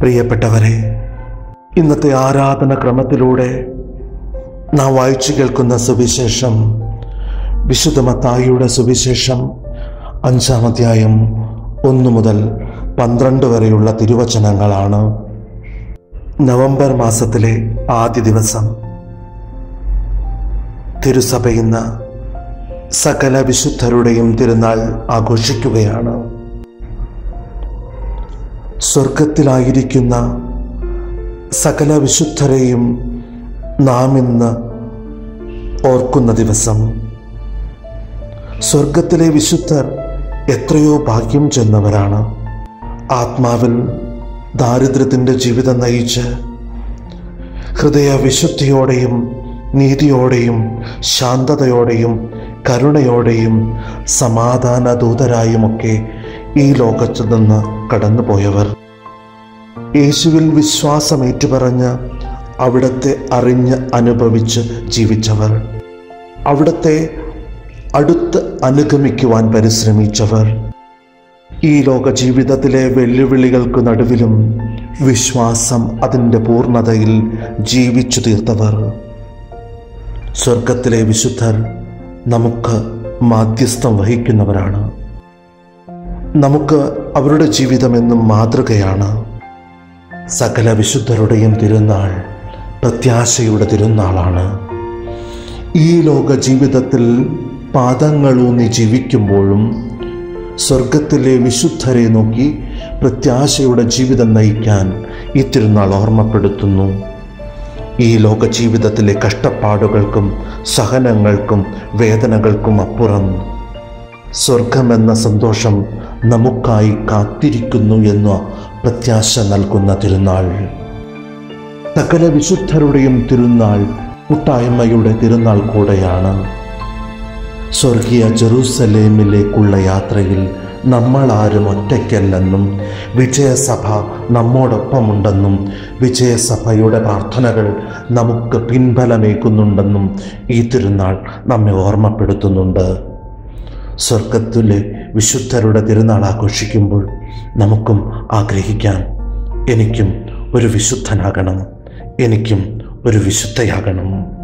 പ്രിയപ്പെട്ടവരെ ഇന്നത്തെ ആരാധന ക്രമത്തിലൂടെ നാം വായിച്ചു കേൾക്കുന്ന സുവിശേഷം വിശുദ്ധ മത്തായിയുടെ സുവിശേഷം അഞ്ചാം അധ്യായം ഒന്ന് മുതൽ പന്ത്രണ്ട് വരെയുള്ള തിരുവചനങ്ങളാണ് നവംബർ മാസത്തിലെ ആദ്യ ദിവസം തിരുസഭ ഇന്ന് സകല വിശുദ്ധരുടെയും തിരുനാൾ ആഘോഷിക്കുകയാണ് സ്വർഗത്തിലായിരിക്കുന്ന സകല വിശുദ്ധരെയും നാം ഇന്ന് ഓർക്കുന്ന ദിവസം സ്വർഗത്തിലെ വിശുദ്ധർ എത്രയോ ഭാഗ്യം ചെന്നവരാണ് ആത്മാവിൽ ദാരിദ്ര്യത്തിൻ്റെ ജീവിതം നയിച്ച് ഹൃദയ വിശുദ്ധിയോടെയും നീതിയോടെയും ശാന്തതയോടെയും കരുണയോടെയും സമാധാന ദൂതരായുമൊക്കെ ഈ ലോകത്തു നിന്ന് കടന്നുപോയവർ യേശുവിൽ വിശ്വാസം ഏറ്റുപറഞ്ഞ് അവിടത്തെ അറിഞ്ഞ് അനുഭവിച്ച് ജീവിച്ചവർ അവിടത്തെ അടുത്ത് അനുഗമിക്കുവാൻ പരിശ്രമിച്ചവർ ഈ ലോക ജീവിതത്തിലെ വെല്ലുവിളികൾക്ക് നടുവിലും വിശ്വാസം അതിൻ്റെ പൂർണ്ണതയിൽ ജീവിച്ചു തീർത്തവർ സ്വർഗത്തിലെ വിശുദ്ധർ നമുക്ക് മാധ്യസ്ഥം വഹിക്കുന്നവരാണ് നമുക്ക് അവരുടെ ജീവിതമെന്നും മാതൃകയാണ് സകല വിശുദ്ധരുടെയും തിരുനാൾ പ്രത്യാശയുടെ തിരുനാളാണ് ഈ ലോക ജീവിതത്തിൽ പാദങ്ങളൂന്നി ജീവിക്കുമ്പോഴും സ്വർഗത്തിലെ വിശുദ്ധരെ നോക്കി പ്രത്യാശയുടെ ജീവിതം നയിക്കാൻ ഈ തിരുനാൾ ഓർമ്മപ്പെടുത്തുന്നു ഈ ലോക ജീവിതത്തിലെ കഷ്ടപ്പാടുകൾക്കും സഹനങ്ങൾക്കും വേദനകൾക്കും അപ്പുറം സ്വർഗമെന്ന സന്തോഷം നമുക്കായി കാത്തിരിക്കുന്നു എന്ന പ്രത്യാശ നൽകുന്ന തിരുനാൾ സകല വിശുദ്ധരുടെയും തിരുനാൾ കൂട്ടായ്മയുടെ തിരുനാൾ കൂടെയാണ് സ്വർഗീയ ജെറൂസലേമിലേക്കുള്ള യാത്രയിൽ നമ്മൾ ആരും ഒറ്റയ്ക്കല്ലെന്നും വിജയസഭ നമ്മോടൊപ്പമുണ്ടെന്നും വിജയസഭയുടെ പ്രാർത്ഥനകൾ നമുക്ക് പിൻബലമേകുന്നുണ്ടെന്നും ഈ തിരുനാൾ നമ്മെ ഓർമ്മപ്പെടുത്തുന്നുണ്ട് സ്വർഗത്തിലെ വിശുദ്ധരുടെ തിരുനാൾ ആഘോഷിക്കുമ്പോൾ നമുക്കും ആഗ്രഹിക്കാം എനിക്കും ഒരു വിശുദ്ധനാകണം എനിക്കും ഒരു വിശുദ്ധയാകണം